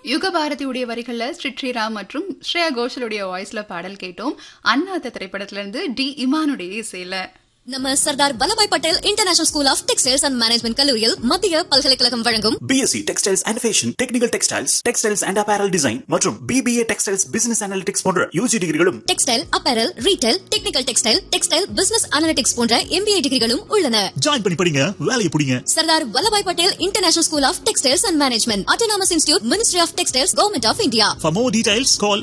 யுகபாரதியுடைய வரிகள்ல ஸ்ரீ ஸ்ரீராம் மற்றும் ஸ்ரேயா கோஷலுடைய வாய்ஸ்ல பாடல் கேட்டோம் அண்ணாத்த திரைப்படத்துல இருந்து டி இமானுடைய இசையில நம்ம Sardar Vallabhbhai Patel international school of textiles and management கல்லூரியில் மத்திய பல்கலைக்கழகம் வழங்கும் BSc textiles and fashion technical textiles textiles and apparel design மற்றும் பிபிஏ டெக்ஸ்டைல்ஸ் பிசினஸ் அனாலிட்டிக்ஸ் போன்ற யூஜி டிகிரிகளும் textile apparel retail technical textile textile business analytics போன்ற எம்பிஏ டிகிரிகளும் உள்ளன ஜாயின் பண்ணி படிங்க வேலையை பிடிங்க Sardar Vallabhbhai Patel international school of textiles and management autonomous institute ministry of textiles government of India For more details, call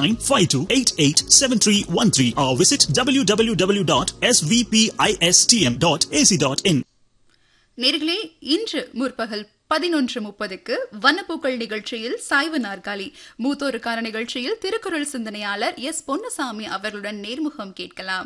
9952887313 or visit www.svpistm.ac.in. நேர்களே இன்று முற்பகல் பதினொன்று முப்பதுக்கு வனப்பூக்கள் நிகழ்ச்சியில் சாய்வு நாற்காலி மூத்தோருக்கான நிகழ்ச்சியில் திருக்குறள் சிந்தனையாளர் எஸ் பொன்னுசாமி அவர்களுடன் நேர்முகம் கேட்கலாம்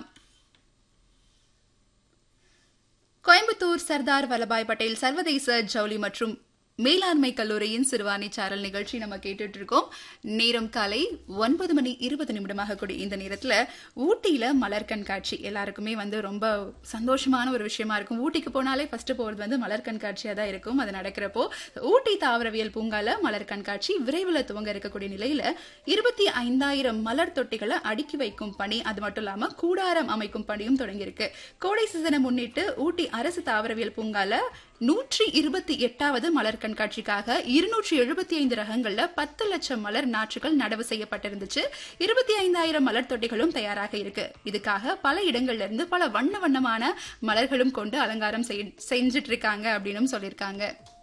கோயம்புத்தூர் சர்தார் வல்லபாய் பட்டேல் சர்வதேச ஜவுளி மற்றும் மேலாண்மை கல்லூரியின் சிறுவாணி சாரல் நிகழ்ச்சி நம்ம கேட்டுட்டு இருக்கோம் நேரம் காலை ஒன்பது மணி இருபது நிமிடமாக கூடிய இந்த நேரத்துல ஊட்டியில மலர் கண்காட்சி எல்லாருக்குமே வந்து ரொம்ப சந்தோஷமான ஒரு விஷயமா இருக்கும் ஊட்டிக்கு போனாலே ஃபர்ஸ்ட் போறது வந்து மலர் கண்காட்சியா தான் இருக்கும் அது நடக்கிறப்போ ஊட்டி தாவரவியல் பூங்கால மலர் கண்காட்சி விரைவில் துவங்க இருக்கக்கூடிய நிலையில இருபத்தி ஐந்தாயிரம் மலர் தொட்டிகளை அடுக்கி வைக்கும் பணி அது மட்டும் இல்லாம கூடாரம் அமைக்கும் பணியும் தொடங்கியிருக்கு கோடை சீசனை முன்னிட்டு ஊட்டி அரசு தாவரவியல் பூங்கால நூற்றி இருபத்தி எட்டாவது மலர் கண்காட்சிக்காக இருநூற்றி எழுபத்தி ஐந்து ரகங்கள்ல பத்து லட்சம் மலர் நாற்றுகள் நடவு செய்யப்பட்டிருந்துச்சு இருபத்தி ஐந்தாயிரம் மலர் தொட்டிகளும் தயாராக இருக்கு இதுக்காக பல இடங்கள்ல இருந்து பல வண்ண வண்ணமான மலர்களும் கொண்டு அலங்காரம் செய்- செஞ்சுட்டு இருக்காங்க அப்படின்னு சொல்லியிருக்காங்க